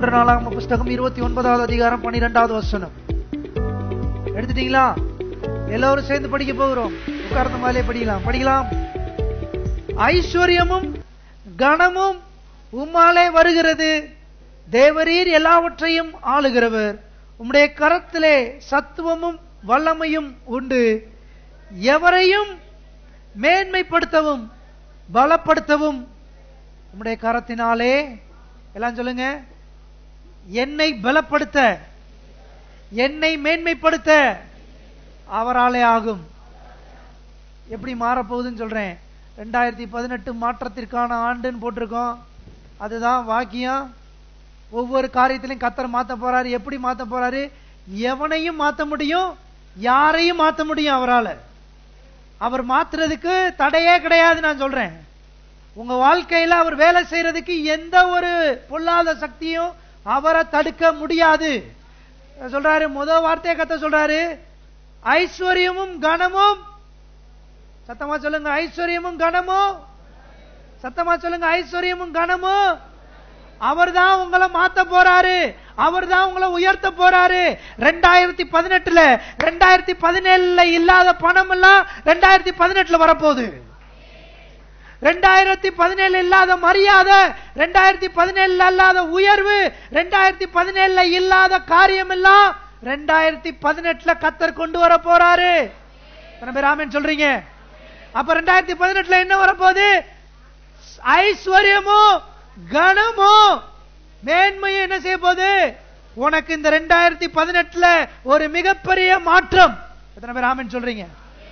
ஒன்று நாளாம் புஸ்தகம் இருபத்தி ஒன்பதாவது அதிகாரம் பன்னிரெண்டாவது வசனம் எடுத்துட்டீங்களா எல்லாரும் சேர்ந்து படிக்க போகிறோம் உட்கார்ந்த மாதிரியே படிக்கலாம் படிக்கலாம் ஐஸ்வர்யமும் கனமும் உம்மாலே வருகிறது தேவரீர் எல்லாவற்றையும் ஆளுகிறவர் உம்முடைய கரத்திலே சத்துவமும் வல்லமையும் உண்டு எவரையும் மேன்மைப்படுத்தவும் பலப்படுத்தவும் உம்முடைய கரத்தினாலே எல்லாம் சொல்லுங்க என்னை பலப்படுத்த என்னை மேன்மைப்படுத்த அவராலே ஆகும் எப்படி மாறப்போகுதுன்னு சொல்றேன் ரெண்டாயிரத்தி பதினெட்டு மாற்றத்திற்கான ஆண்டுன்னு போட்டிருக்கோம் அதுதான் வாக்கியம் ஒவ்வொரு காரியத்திலையும் கத்தர் மாத்த போறாரு எப்படி மாத்த போறாரு எவனையும் மாத்த முடியும் யாரையும் மாத்த முடியும் அவரால அவர் மாத்துறதுக்கு தடையே கிடையாது நான் சொல்றேன் உங்க வாழ்க்கையில அவர் வேலை செய்யறதுக்கு எந்த ஒரு பொல்லாத சக்தியும் அவரை தடுக்க முடியாது சொல்றாரு முத வார்த்தையை கத்த சொல்றாரு ஐஸ்வர்யமும் கனமும் சத்தமா சொல்லுங்க ஐஸ்வர்யமும் கனமும் சத்தமா சொல்லுங்க ஐஸ்வர்யமும் கனமும் அவர் தான் உங்களை மாத்த போறாரு அவர் தான் உங்களை உயர்த்த போறாரு ரெண்டாயிரத்தி பதினெட்டுல ரெண்டாயிரத்தி பதினேழுல இல்லாத பணம் எல்லாம் ரெண்டாயிரத்தி பதினெட்டுல வரப்போகுது ரெண்டாயிரத்தி பதினேழு இல்லாத மரியாதை ரெண்டாயிரத்தி பதினேழுல இல்லாத உயர்வு ரெண்டாயிரத்தி பதினேழுல இல்லாத காரியம் எல்லாம் ரெண்டாயிரத்தி பதினெட்டுல கத்தர் கொண்டு வர போறாரு எத்தனை பேர் ஆமென் சொல்றீங்க அப்ப ரெண்டாயிரத்தி பதினெட்டுல என்ன வரப்போகுது ஐஸ்வர்யமோ கனமோ மேன்மையும் என்ன செய்ய போகுது உனக்கு இந்த ரெண்டாயிரத்தி பதினெட்டுல ஒரு மிகப்பெரிய மாற்றம் எத்தனை பேர் ஆமென் சொல்றீங்க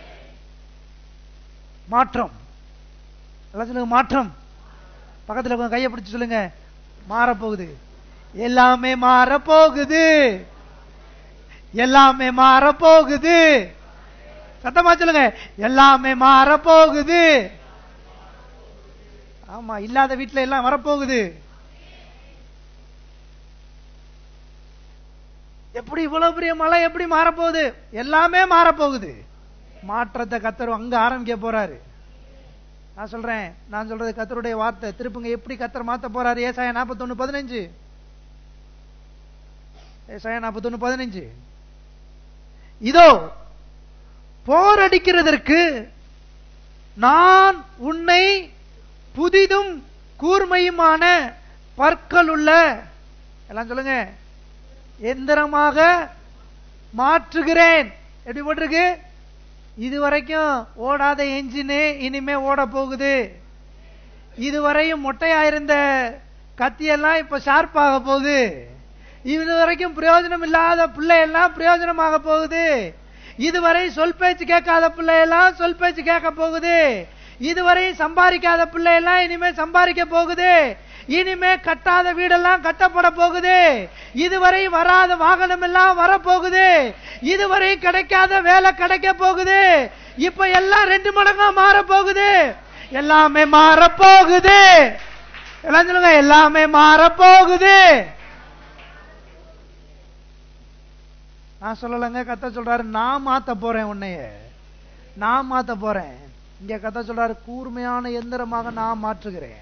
மாற்றம் எல்லாம் சொல்லுங்க மாற்றம் பக்கத்துல உங்க கையை பிடிச்சு சொல்லுங்க மாறப்போகுது எல்லாமே மாறப்போகுது எல்லாமே மாறப்போகுது சத்தமா சொல்லுங்க எல்லாமே மாறப்போகுது ஆமா இல்லாத வீட்டுல எல்லாம் வரப்போகுது எப்படி இவ்வளவு பெரிய மழை எப்படி மாறப்போகுது எல்லாமே மாறப்போகுது மாற்றத்தை கத்தர் அங்க ஆரம்பிக்க போறாரு நான் சொல்றேன் நான் சொல்றது கத்தருடைய வார்த்தை திருப்புங்க எப்படி கத்தர் மாத்த போறாரு ஏசாயா நாற்பத்தொன்னு பதினஞ்சு ஏசாயா நாற்பத்தொன்னு பதினஞ்சு இதோ போரடிக்கிறதற்கு நான் உன்னை புதிதும் கூர்மையுமான பற்கள் உள்ள எல்லாம் சொல்லுங்க எந்திரமாக மாற்றுகிறேன் எப்படி போட்டிருக்கு இதுவரைக்கும் ஓடாத என்ஜினு இனிமே ஓட போகுது இதுவரையும் மொட்டையா இருந்த கத்தியெல்லாம் இப்ப ஷார்ப்பாக போகுது இது வரைக்கும் பிரயோஜனம் இல்லாத பிள்ளையெல்லாம் பிரயோஜனமாக போகுது இதுவரை சொல் பேச்சு கேட்காத பிள்ளையெல்லாம் சொல் பேச்சு கேட்க போகுது இதுவரை சம்பாதிக்காத பிள்ளையெல்லாம் இனிமே சம்பாதிக்க போகுது இனிமே கட்டாத வீடெல்லாம் கட்டப்பட போகுது இதுவரை வராத வாகனம் எல்லாம் வரப்போகுது இதுவரை கிடைக்காத வேலை கிடைக்க போகுது இப்ப எல்லாம் ரெண்டு மடங்கா மாற போகுது எல்லாமே மாற போகுது எல்லாம் சொல்லுங்க எல்லாமே மாற போகுது நான் சொல்லலைங்க கத்த சொல்றாரு நான் மாத்த போறேன் உன்னைய நான் மாத்த போறேன் இங்க கத்த சொல்றாரு கூர்மையான எந்திரமாக நான் மாற்றுகிறேன்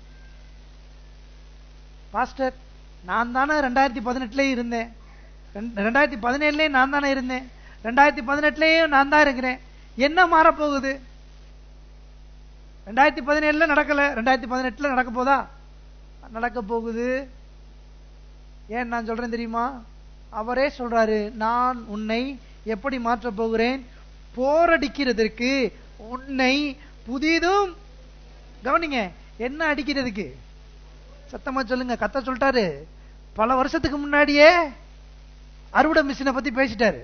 பாஸ்டர் நான் தானே ரெண்டாயிரத்தி பதினெட்டுலயும் இருந்தேன் ரெண்டு- ரெண்டாயிரத்தி பதினேழுலயும் நான் தானே இருந்தேன் ரெண்டாயிரத்தி பதினெட்டுலயும் நான் தான் இருக்கிறேன் என்ன மாறப்போகுது ரெண்டாயிரத்தி பதினேழுல நடக்கல ரெண்டாயிரத்தி பதினெட்டுல நடக்க போதா நடக்க போகுது ஏன் நான் சொல்றேன் தெரியுமா அவரே சொல்றாரு நான் உன்னை எப்படி மாற்றப் போகிறேன் போரடிக்கிறதற்கு உன்னை புதிதும் கவனிங்க என்ன அடிக்கிறதுக்கு சத்தமா சொல்லுங்க கத்த சொல்லிட்டாரு பல வருஷத்துக்கு முன்னாடியே அறுவடை மிஷினை பத்தி பேசிட்டாரு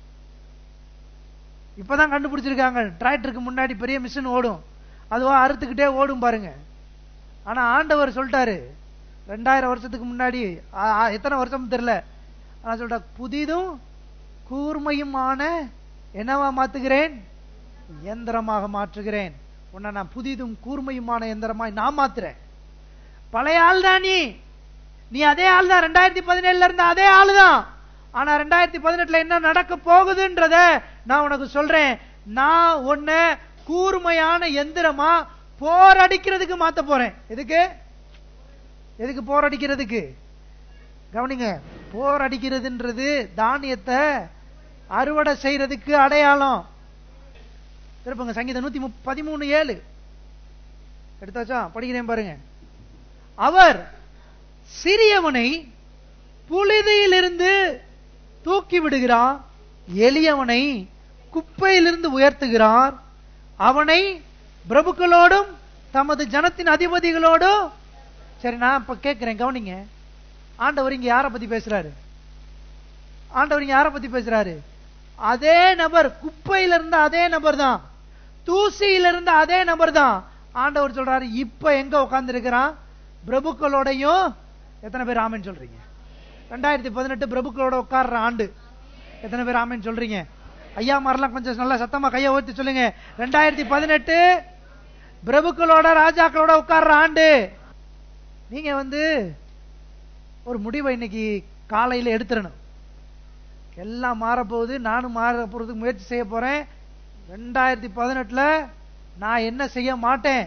இப்பதான் கண்டுபிடிச்சிருக்காங்க டிராக்டருக்கு முன்னாடி பெரிய மிஷின் ஓடும் அதுவா அறுத்துக்கிட்டே ஓடும் பாருங்க ஆனா ஆண்டவர் சொல்லிட்டாரு ரெண்டாயிரம் வருஷத்துக்கு முன்னாடி ஆ- ஆ, எத்தனை வருஷம் தெரியல ஆனா சொல்ற புதிதும் கூர்மையுமான என்னவா மாத்துகிறேன் எந்திரமாக மாற்றுகிறேன் உன்னை நான் புதிதும் கூர்மையுமான எந்திரமாய் நான் மாத்துறேன் பழைய ஆள் தான் நீ நீ அதே ஆள் தான் ரெண்டாயிரத்தி பதினேழுல இருந்த அதே ஆளு தான் ஆனா ரெண்டாயிரத்தி பதினெட்டுல என்ன நடக்க போகுதுன்றத நான் உனக்கு சொல்றேன் நான் உன்னை கூர்மையான எந்திரமா போரடிக்கிறதுக்கு மாத்த போறேன் எதுக்கு எதுக்கு போரடிக்கிறதுக்கு கவனிங்க போர் அடிக்கிறதுன்றது தானியத்தை அறுவடை செய்யறதுக்கு அடையாளம் திருப்பங்க சங்கீதம் நூத்தி முப்- பதிமூணு ஏழு எடுத்தாச்சா படிக்கிறேன் பாருங்க அவர் சிறியவனை புழுதியிலிருந்து தூக்கி விடுகிறார் எளியவனை குப்பையிலிருந்து உயர்த்துகிறார் அவனை பிரபுக்களோடும் தமது ஜனத்தின் அதிபதிகளோடும் சரி நான் இப்ப கேட்கிறேன் கவனிங்க ஆண்டவர் இங்க யாரை பத்தி பேசுறாரு ஆண்டவர் இங்க யாரை பத்தி பேசுறாரு அதே நபர் குப்பையில இருந்த அதே நபர் தான் தூசியில இருந்த அதே நபர் தான் ஆண்டவர் சொல்றாரு இப்ப எங்க உட்கார்ந்து இருக்கிறான் பிரபுக்களோடையும் எத்தனை பேர் ஆமென் சொல்றீங்க ரெண்டாயிரத்தி பதினெட்டு பிரபுக்களோட உட்கார்ற ஆண்டு எத்தனை பேர் ஆமென் சொல்றீங்க ஐயா மாதிரிலாம் கொஞ்சம் நல்லா சத்தமா கையை ஊத்தி சொல்லுங்க ரெண்டாயிரத்தி பதினெட்டு பிரபுக்களோட ராஜாக்களோட உட்கார்ற ஆண்டு நீங்க வந்து ஒரு முடிவை இன்னைக்கு காலையில எடுத்துடணும் எல்லாம் மாறப்போகுது நானும் மாற போறதுக்கு முயற்சி செய்ய போறேன் ரெண்டாயிரத்தி பதினெட்டுல நான் என்ன செய்ய மாட்டேன்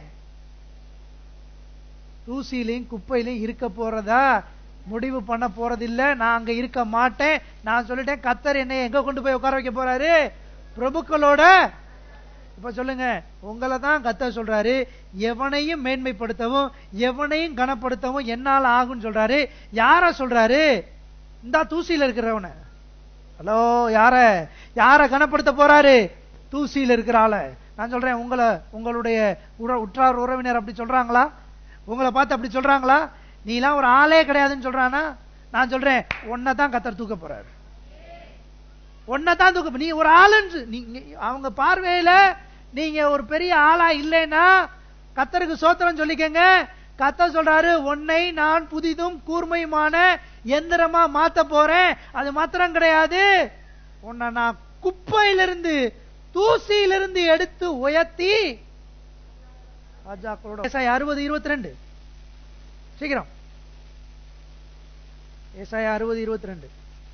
தூசியிலையும் குப்பையிலையும் இருக்க போறதா முடிவு பண்ண போறதில்ல நான் அங்க இருக்க மாட்டேன் நான் சொல்லிட்டேன் கத்தர் என்னை எங்க கொண்டு போய் உட்கார வைக்க போறாரு பிரபுக்களோட இப்ப சொல்லுங்க உங்களை தான் கத்தர் சொல்றாரு எவனையும் மேன்மைப்படுத்தவும் எவனையும் கனப்படுத்தவும் என்னால ஆகும்னு சொல்றாரு யார சொல்றாரு இந்த தூசியில இருக்கிறவன ஹலோ யார யார கனப்படுத்த போறாரு தூசியில இருக்கிற ஆள நான் சொல்றேன் உங்களை உங்களுடைய உற- உற்றார் உறவினர் அப்படி சொல்றாங்களா உங்களை பார்த்து அப்படி சொல்றாங்களா நீ எல்லாம் ஒரு ஆளே கிடையாதுன்னு சொல்றானா நான் சொல்றேன் உன்னை தான் கத்தர் தூக்க போறாரு உன்னை தான் தூக்க நீ ஒரு ஆளுன்னு நீங்க அவங்க பார்வையில நீங்க ஒரு பெரிய ஆளா இல்லைன்னா கத்தருக்கு சோத்திரம் சொல்லிக்கங்க கத்தர் சொல்றாரு உன்னை நான் புதிதும் கூர்மையுமான எந்திரமா மாத்த போறேன் அது மாத்திரம் கிடையாது உன்னை நான் குப்பையிலிருந்து தூசியிலிருந்து எடுத்து உயர்த்தி ராஜாக்களோட ஏசாயா அறுபது இருபத்தி ரெண்டு சீக்கிரம் ஏசாயா அறுபது இருபத்தி ரெண்டு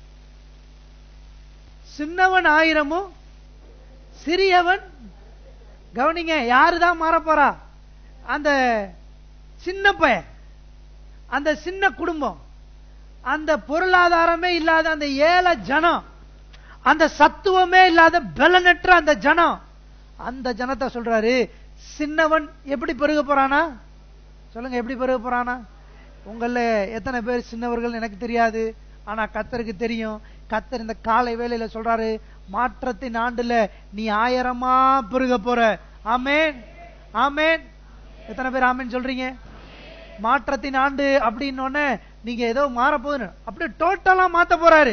சின்னவன் ஆயிரமும் சிறியவன் கவனிங்க யாருதான் மாற போறா அந்த சின்ன பையன் அந்த சின்ன குடும்பம் அந்த பொருளாதாரமே இல்லாத அந்த ஏழை ஜனம் அந்த சத்துவமே இல்லாத பலனற்ற அந்த ஜனம் அந்த ஜனத்தை சொல்றாரு சின்னவன் எப்படி பெருக போறானா சொல்லுங்க எப்படி பெருக போறானா உங்கள எத்தனை பேர் சின்னவர்கள் எனக்கு தெரியாது ஆனா கத்தருக்கு தெரியும் கத்தர் இந்த காலை வேளையில சொல்றாரு மாற்றத்தின் ஆண்டுல நீ ஆயிரமா பெருக போற ஆமேன் ஆமேன் எத்தனை பேர் ஆமேன் சொல்றீங்க மாற்றத்தின் ஆண்டு அப்படின்னு நீங்க ஏதோ மாற போகுது அப்படியே டோட்டலா மாத்த போறாரு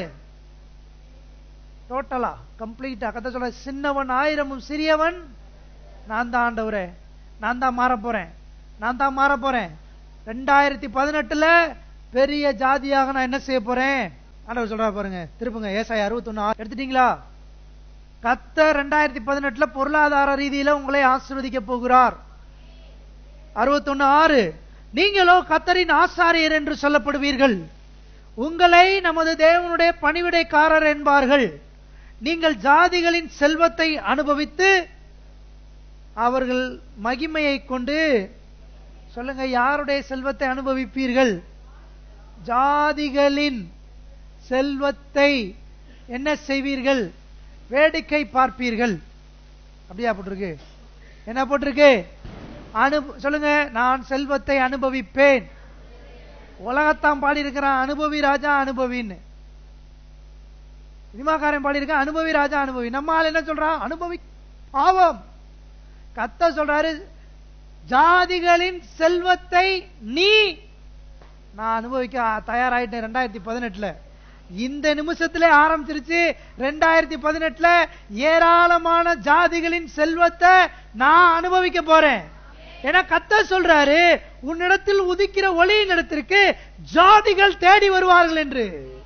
டோட்டலா கம்ப்ளீட்டா கத்த சொல்ற சின்னவன் ஆயிரமும் சிறியவன் நான் தான் ஆண்டவரே நான் தான் மாற போறேன் நான் தான் மாற போறேன் ரெண்டாயிரத்தி பதினெட்டுல பெரிய ஜாதியாக நான் என்ன செய்ய போறேன் ஆண்டவர் சொல்றா பாருங்க திருப்புங்க ஏசாய் அறுபத்தொன்னு எடுத்துட்டீங்களா கத்த ரெண்டாயிரத்தி பதினெட்டுல பொருளாதார ரீதியில உங்களை ஆசீர்வதிக்க போகிறார் அறுபத்தொன்னு ஆறு நீங்களோ கத்தரின் ஆசாரியர் என்று சொல்லப்படுவீர்கள் உங்களை நமது தேவனுடைய பணிவிடைக்காரர் என்பார்கள் நீங்கள் ஜாதிகளின் செல்வத்தை அனுபவித்து அவர்கள் மகிமையை கொண்டு சொல்லுங்க யாருடைய செல்வத்தை அனுபவிப்பீர்கள் ஜாதிகளின் செல்வத்தை என்ன செய்வீர்கள் வேடிக்கை பார்ப்பீர்கள் அப்படியா போட்டிருக்கு என்ன போட்டிருக்கு அனு சொல்லுங்க நான் செல்வத்தை அனுபவிப்பேன் உலகத்தான் பாடி இருக்கிறான் அனுபவி ராஜா அனுபவின்னு சினிமாக்காரன் பாடி இருக்கான் அனுபவி ராஜா அனுபவி நம்ம ஆள் என்ன சொல்றான் அனுபவி பாவம் கத்த சொல்றாரு ஜாதிகளின் செல்வத்தை நீ நான் அனுபவிக்க தயாராயிட்டேன் ரெண்டாயிரத்தி பதினெட்டுல இந்த நிமிஷத்துல ஆரம்பிச்சிருச்சு ரெண்டாயிரத்தி பதினெட்டுல ஏராளமான ஜாதிகளின் செல்வத்தை நான் அனுபவிக்க போறேன் ஏன்னா கத்த சொல்றாரு உன்னிடத்தில் உதிக்கிற ஒளியின் இடத்திற்கு ஜாதிகள் தேடி வருவார்கள் என்று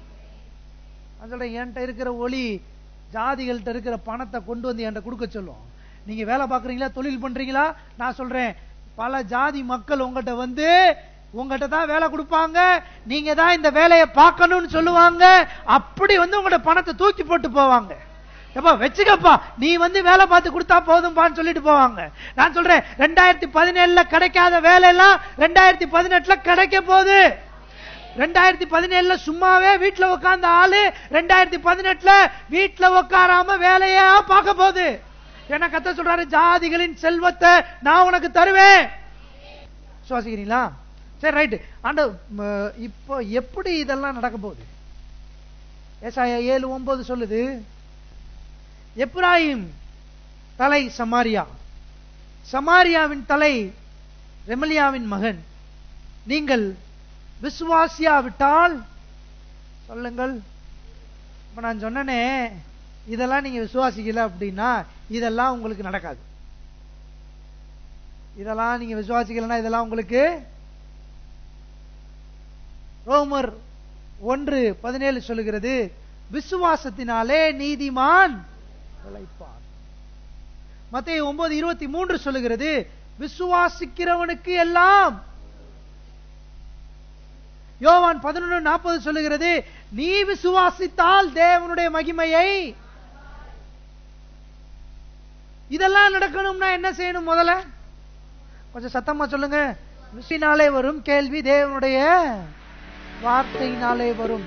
நான் சொல்றேன் என்கிட்ட இருக்கிற ஒளி ஜாதிகள்கிட்ட இருக்கிற பணத்தை கொண்டு வந்து என்கிட்ட கொடுக்க சொல்லும் நீங்க வேலை பார்க்கறீங்களா தொழில் பண்றீங்களா நான் சொல்றேன் பல ஜாதி மக்கள் உங்ககிட்ட வந்து உங்ககிட்ட தான் வேலை கொடுப்பாங்க நீங்க தான் இந்த வேலையை பார்க்கணும்னு சொல்லுவாங்க அப்படி வந்து உங்கள்ட்ட பணத்தை தூக்கி போட்டு போவாங்க எப்பா வச்சுக்கப்பா நீ வந்து வேலை பார்த்து கொடுத்தா போதும்பான்னு சொல்லிட்டு போவாங்க நான் சொல்றேன் ரெண்டாயிரத்தி பதினேழுல கிடைக்காத வேலை எல்லாம் ரெண்டாயிரத்தி பதினெட்டுல கிடைக்க போகுது ரெண்டாயிரத்தி பதினேழுல சும்மாவே வீட்டுல உட்கார்ந்த ஆளு ரெண்டாயிரத்தி பதினெட்டுல வீட்டுல உட்காராம வேலையா பார்க்க போகுது ஏன்னா கத்த சொல்றாரு ஜாதிகளின் செல்வத்தை நான் உனக்கு தருவேன் சுவாசிக்கிறீங்களா சரி ரைட் ஆண்ட இப்போ எப்படி இதெல்லாம் நடக்க போகுது ஏசாயா ஏழு ஒன்பது சொல்லுது எப்ராயிம் தலை சமாரியா சமாரியாவின் தலை ரெமலியாவின் மகன் நீங்கள் விசுவாசியாவிட்டால் சொல்லுங்கள் இப்ப நான் சொன்னனே இதெல்லாம் நீங்க விசுவாசிக்கல அப்படின்னா இதெல்லாம் உங்களுக்கு நடக்காது இதெல்லாம் நீங்க விசுவாசிக்கலன்னா இதெல்லாம் உங்களுக்கு ரோமர் ஒன்று பதினேழு சொல்லுகிறது விசுவாசத்தினாலே நீதிமான் பிழைப்பான் மத்திய ஒன்பது இருபத்தி மூன்று சொல்லுகிறது விசுவாசிக்கிறவனுக்கு எல்லாம் யோவான் பதினொன்று நாற்பது சொல்லுகிறது நீ விசுவாசித்தால் தேவனுடைய மகிமையை இதெல்லாம் நடக்கணும்னா என்ன செய்யணும் முதல்ல கொஞ்சம் சத்தமா சொல்லுங்க விசினாலே வரும் கேள்வி தேவனுடைய வார்த்தையினாலே வரும்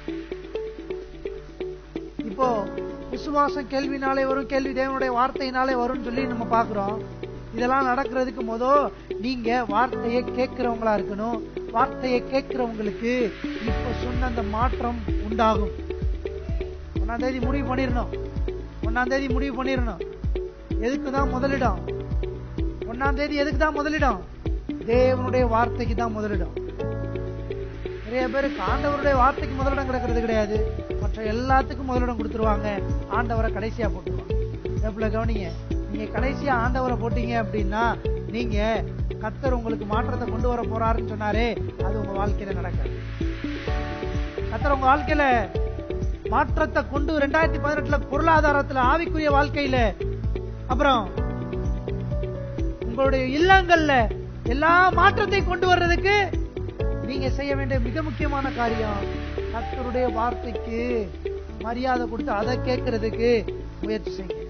இப்போ விசுவாசம் கேள்வினாலே வரும் கேள்வி தேவனுடைய வார்த்தையினாலே வரும்னு சொல்லி நம்ம பாக்குறோம் இதெல்லாம் நடக்கிறதுக்கு முத நீங்க வார்த்தையை கேட்கிறவங்களா இருக்கணும் வார்த்தையை கேட்கிறவங்களுக்கு இப்ப சொன்ன அந்த மாற்றம் உண்டாகும் ஒன்னாம் தேதி முடிவு பண்ணிடணும் ஒன்னாம் தேதி முடிவு பண்ணிடணும் எதுக்கு தான் முதலிடம் ஒன்னாம் தேதி எதுக்கு தான் முதலிடம் தேவனுடைய வார்த்தைக்கு தான் முதலிடம் நிறைய பேருக்கு ஆண்டவருடைய வார்த்தைக்கு முதலிடம் கிடக்கிறது கிடையாது மற்ற எல்லாத்துக்கும் முதலிடம் கொடுத்துருவாங்க ஆண்டவரை கடைசியா போட்டுருவாங்க எவ்வளவு கவனிங்க நீங்க கடைசியா ஆண்டவரை போட்டீங்க அப்படின்னா நீங்க கத்தர் உங்களுக்கு மாற்றத்தை கொண்டு வர போறாருன்னு சொன்னாரே அது உங்க வாழ்க்கையில நடக்காது கத்தர் உங்க வாழ்க்கையில மாற்றத்தை கொண்டு ரெண்டாயிரத்தி பதினெட்டுல பொருளாதாரத்துல ஆவிக்குரிய வாழ்க்கையில அப்புறம் உங்களுடைய இல்லங்கள்ல எல்லா மாற்றத்தையும் கொண்டு வர்றதுக்கு நீங்க செய்ய வேண்டிய மிக முக்கியமான காரியம் கர்த்தருடைய வார்த்தைக்கு மரியாதை கொடுத்து அதை கேட்கறதுக்கு முயற்சி செய்யுங்க